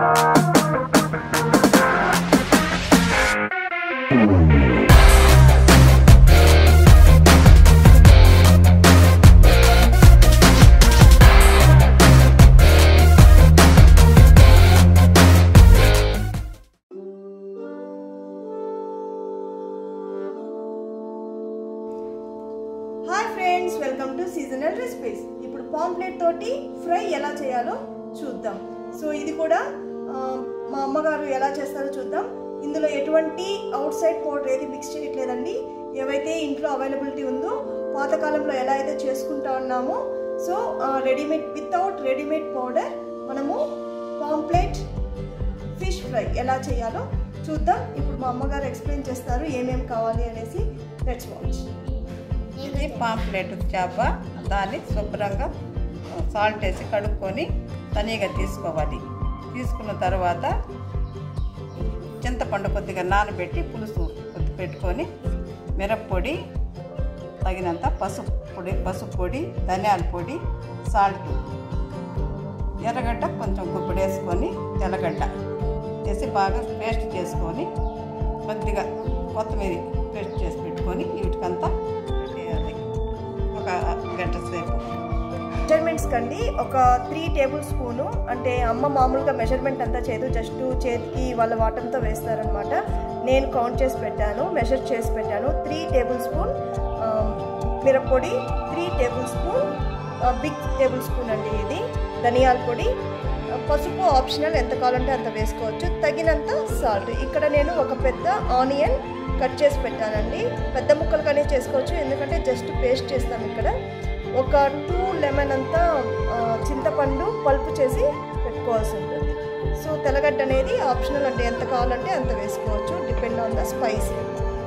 Hi friends welcome to seasonal recipes ఇప్పుడు pomfret తోటి fry ఎలా చేయాలో చూద్దాం సో ఇది కూడా ఆ, మా అమ్మగారు ఎలా చేస్తారో చూద్దాం ఇందులో ఎటువంటి అవుట్ సైడ్ పౌడర్ ఏది మిక్స్ చేయట్లేదండి ఏవైతే ఇంట్లో అవైలబిలిటీ ఉందో పాతకాలంలో ఎలా అయితే చేసుకుంటా ఉన్నామో so readymade without readymade powder మనము పాంప్లెట్ ఫిష్ ఫ్రై ఎలా చేయాలో చూద్దాం ఇప్పుడు మా అమ్మగారు ఎక్స్ప్లెయిన్ చేస్తారు ఏమేమి కావాలి అనేసి లెట్స్ వాచ్ ఇది పాంప్లెట్ చేప దాన్ని శుభ్రంగా సాల్ట్ వేసి కడుక్కొని తనీగా తీసుకోవాలి తీసుకున్న తర్వాత చింతపండు కొద్దిగా నానబెట్టి పులుసు కొద్ది పెట్టుకొని మిరప్పొడి తగినంత పసుపు పొడి పసుపు పొడి ధనియాల పొడి సాల్ట్ ఎర్రగడ్డ కొంచెం గుప్పుడు వేసుకొని తెల్లగడ్డ వేసి బాగా పేస్ట్ చేసుకొని కొద్దిగా కొత్తిమీర పేస్ట్ చేసి పెట్టుకొని వీటికంతా పెట్టేయాలి ఒక గంట సేపు మెజర్మెంట్స్ కండి ఒక త్రీ టేబుల్ స్పూను అంటే అమ్మ మామూలుగా మెజర్మెంట్ అంతా చేయదు జస్ట్ చేతికి వాళ్ళ వాటంతో వేస్తారనమాట నేను కౌంట్ చేసి పెట్టాను మెజర్ చేసి పెట్టాను త్రీ టేబుల్ స్పూన్ ఆ, మిరప్పొడి త్రీ టేబుల్ స్పూన్ ఆ, బిగ్ టేబుల్ స్పూన్ అండి ఇది ధనియాల పొడి ఆ, పసుపు ఆప్షనల్ ఎంత కావాలంటే అంత వేసుకోవచ్చు తగినంత సాల్ట్ ఇక్కడ నేను ఒక పెద్ద ఆనియన్ కట్ చేసి పెట్టానండి పెద్ద ముక్కలుగానే చేసుకోవచ్చు ఎందుకంటే జస్ట్ పేస్ట్ చేస్తాం ఇక్కడ ఒక టూ లెమన్ అంతా ఆ, చింతపండు పల్పు చేసి పెట్టుకోవాల్సి ఉంటుంది సో తెల్లగడ్డ అనేది ఆప్షనల్ అంటే ఎంత కావాలంటే అంత వేసుకోవచ్చు డిపెండ్ ఆన్ ద స్పైసీ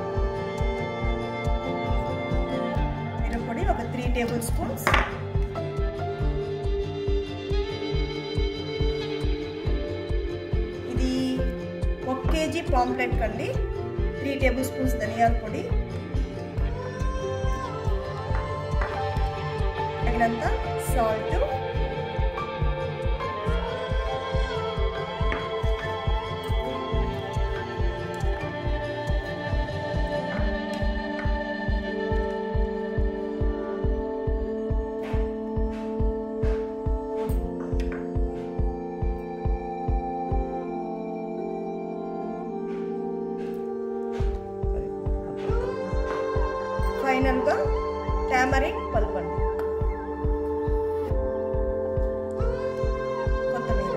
మిరప్పొడి ఒక త్రీ టేబుల్ స్పూన్స్ ఇది ఒక కేజీ పాంప్లెట్ కండి త్రీ టేబుల్ స్పూన్స్ ధనియాల పొడి తగినంత సాల్ట్ ఫైనల్గా టామరిన్ పల్పండి కొత్తిమీర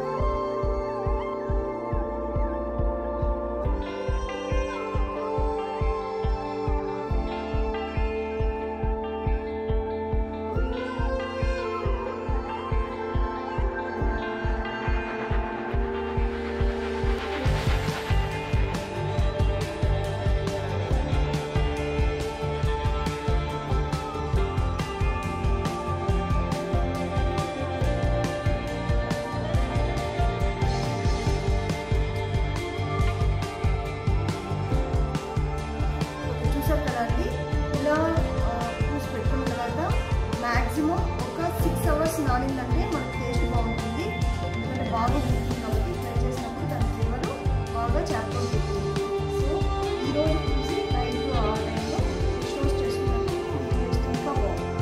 చూసారు కదండి ఇలా పూసి పెట్టుకున్న తర్వాత మ్యాక్సిమం ఒక సిక్స్ అవర్స్ నానిందంటే మనకు టేస్ట్ బాగుంటుంది ఎందుకంటే బాగా ఉంటుంది కాబట్టి ఫ్రై చేసినప్పుడు దాని ఫ్లేవర్ బాగా చేపలు సో ఈరోజు చూసి నైట్ ఆ టైంలో రోస్ట్ చేసుకున్నప్పుడు టేస్ట్ ఇంకా బాగుంటుంది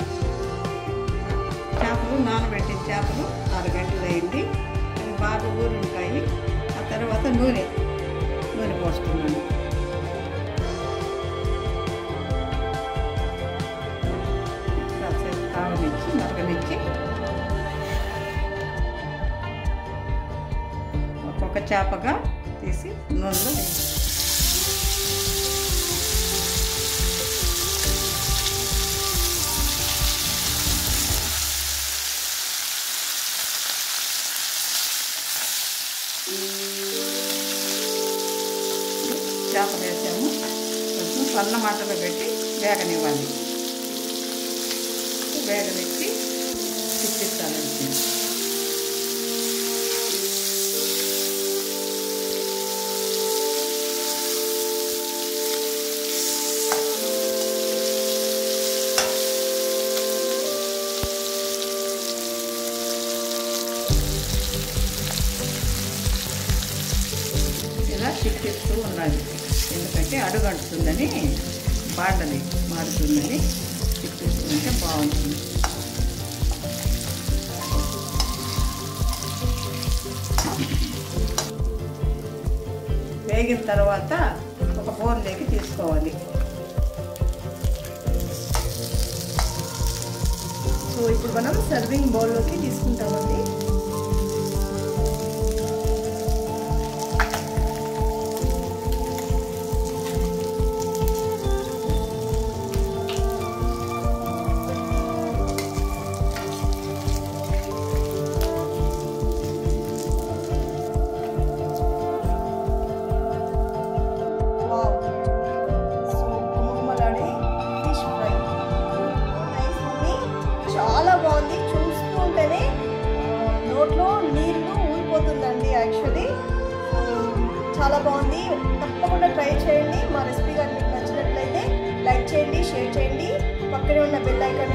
చేపలు నానబెట్టిన చేపలు ఆరు గంటలు అయింది అవి బాగా ఊరి ఉంటాయి ఆ తర్వాత నూనె నూనె పోసుకున్నాను కాసేపు కాగనిచ్చి మరగనిచ్చి ఒక్కొక్క చేపగా తీసి నూనెలో వేయాలి. చేప వేసాము కొంచెం సన్న మంటలో పెట్టి వేగనివ్వాలి వేగనిచ్చి తిప్పిస్తానండి తిప్పిస్తూ ఉండాలి ఎందుకంటే అడుగంటుతుందని బాండలి మారుతుందని తిప్పిస్తూ ఉంటే బాగుంటుంది వేగిన తర్వాత ఒక బౌల్లోకి తీసుకోవాలి సో ఇప్పుడు మనం సర్వింగ్ బౌల్లోకి తీసుకుంటామండి వావ్ సో గుమగుమలాడే ఫిష్ ఫ్రై నైస్ మమ్మీ చాలా బాగుంది చూస్తూ ఉంటేనే ఆ, నోట్లో నీళ్లు ఊరిపోతుందండి యాక్చువల్లీ చాలా బాగుంది తప్పకుండా ట్రై చేయండి మా రెసిపీ కానీ మీకు నచ్చినట్లయితే లైక్ చేయండి షేర్ చేయండి పక్కనే ఉన్న బెల్ ఐకాన్